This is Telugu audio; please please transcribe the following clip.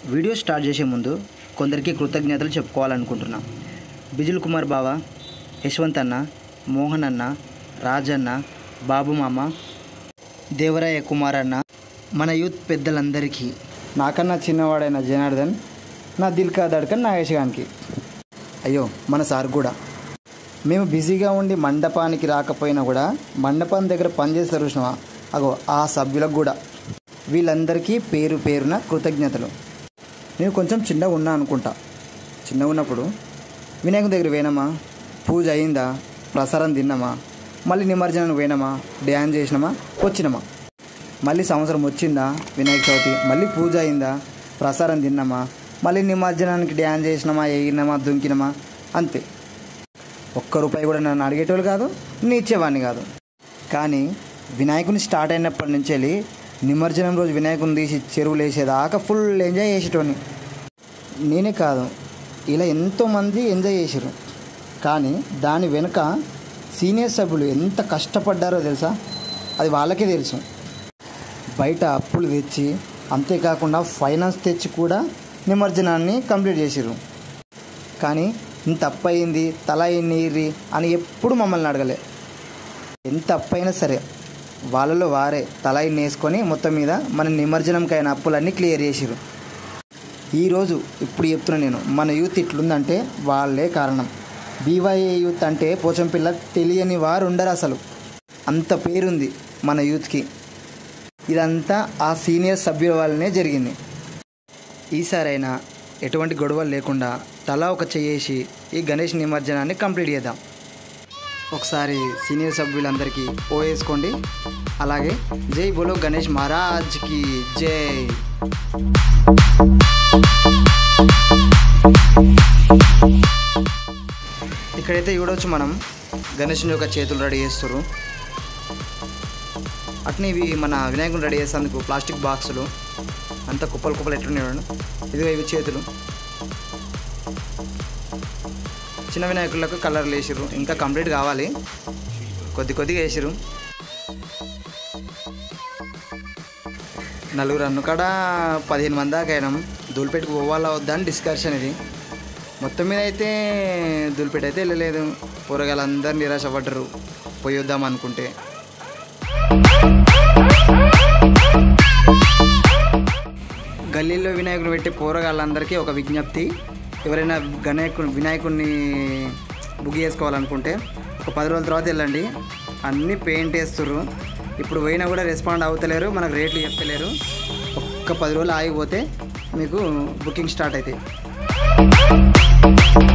వీడియో స్టార్ట్ చేసే ముందు కొందరికి కృతజ్ఞతలు చెప్పుకోవాలనుకుంటున్నా బిజుల్ కుమార్ బావ యశ్వంత్ అన్న మోహన్ అన్న రాజన్న బాబు మామ దేవరాయ కుమార్ అన్న మన యూత్ పెద్దలందరికీ నాకన్నా చిన్నవాడైన జనార్దన్ నా దిల్ కా దడ్కన్ నాగేష్ గానికి అయ్యో మన సార్ కూడా మేము బిజీగా ఉండి మండపానికి రాకపోయినా కూడా మండపం దగ్గర పనిచేస్తారు చూసినావా అగో ఆ సభ్యులకు కూడా వీళ్ళందరికీ పేరు పేరున కృతజ్ఞతలు నేను కొంచెం చిన్నగా ఉన్నా అనుకుంటా చిన్నగా ఉన్నప్పుడు వినాయకుని దగ్గర పోయినామా పూజ అయిందా ప్రసారం తిన్నామా మళ్ళీ నిమజ్జనానికి పోయినామా డ్యాన్స్ చేసినామా వచ్చినామా మళ్ళీ సంవత్సరం వచ్చిందా వినాయక చవితి మళ్ళీ పూజ అయిందా ప్రసారం తిన్నామా మళ్ళీ నిమజ్జనానికి డ్యాన్స్ చేసినామా ఎగిరినామా దుంకినామా అంతే ఒక్క రూపాయి కూడా నన్ను అడిగేటోళ్ళు కాదు నేను ఇచ్చేవాడిని కాదు కానీ వినాయకుని స్టార్ట్ అయినప్పటి నుంచి వెళ్ళి నిమజ్జనం రోజు వినాయకుని తీసి చెరువులు వేసేదాకా ఫుల్ ఎంజాయ్ చేసేటోని నేనే కాదు ఇలా ఎంతోమంది ఎంజాయ్ చేసారు కానీ దాని వెనుక సీనియర్ సభ్యులు ఎంత కష్టపడ్డారో తెలుసా అది వాళ్ళకే తెలుసు బయట అప్పులు తెచ్చి అంతేకాకుండా ఫైనాన్స్ తెచ్చి కూడా నిమజ్జనాన్ని కంప్లీట్ చేసిర్రు కానీ ఇంత అప్పు అయింది తల నీరి అని ఎప్పుడు మమ్మల్ని అడగలే ఎంత అప్పు అయినా సరే వాళ్ళలో వారే తల వేసుకొని మొత్తం మీద మన నిమజ్జనంకైన అప్పులన్నీ క్లియర్ చేసిరు ఈరోజు ఇప్పుడు చెప్తున్నా నేను మన యూత్ ఇట్లుందంటే వాళ్ళే కారణం బీవైఏ యూత్ అంటే పోచంపిల్ల తెలియని వారు ఉండరు అసలు అంత పేరుంది మన యూత్కి ఇదంతా ఆ సీనియర్ సభ్యుల వల్లనే జరిగింది ఈసారైనా ఎటువంటి గొడవలు లేకుండా తలా ఒక చెయ్యేసి ఈ గణేష్ నిమజ్జనాన్ని కంప్లీట్ చేద్దాం ఒకసారి సీనియర్ సభ్యులందరికీ ఓ వేసుకోండి అలాగే జై బోలో గణేష్ మహారాజ్కి జై ఇక్కడైతే చూడవచ్చు మనం గణేషుని యొక్క చేతులు రెడీ చేస్తారు అట్నే ఇవి మన వినాయకుని రెడీ చేసేందుకు ప్లాస్టిక్ బాక్సులు అంతా కుప్పలు కుప్పలు ఎట్లున్నాయి చూడండి ఇదిగో ఇవి చేతులు చిన్న వినాయకులకు కలర్లు వేసిర్రు ఇంకా కంప్లీట్ కావాలి కొద్ది కొద్దిగా వేసిర్రు నలుగురు అన్ను కాడ పదిహేను మంది దాకా అయినాం దూలిపెట్టుకు పోవాలా వద్దా అని డిస్కషన్ ఇది మొత్తం మీద అయితే దూలిపెట్టి అయితే వెళ్ళలేదు కూరగాయలందరూ నిరాశ పడ్డరు పోయి వద్దాం అనుకుంటే గల్లీలో వినాయకుని పెట్టే పోరగాళ్ళందరికీ ఒక విజ్ఞప్తి ఎవరైనా గణేకుని వినాయకుడిని బుక్ చేసుకోవాలనుకుంటే ఒక పది రోజుల తర్వాత వెళ్ళండి అన్నీ పెయింట్ వేస్తుర్రు ఇప్పుడు పోయినా కూడా రెస్పాండ్ అవుతలేరు మనకు రేట్లు చెప్తలేరు ఒక్క పది రోజులు ఆగిపోతే మీకు బుకింగ్ స్టార్ట్ అవుతాయి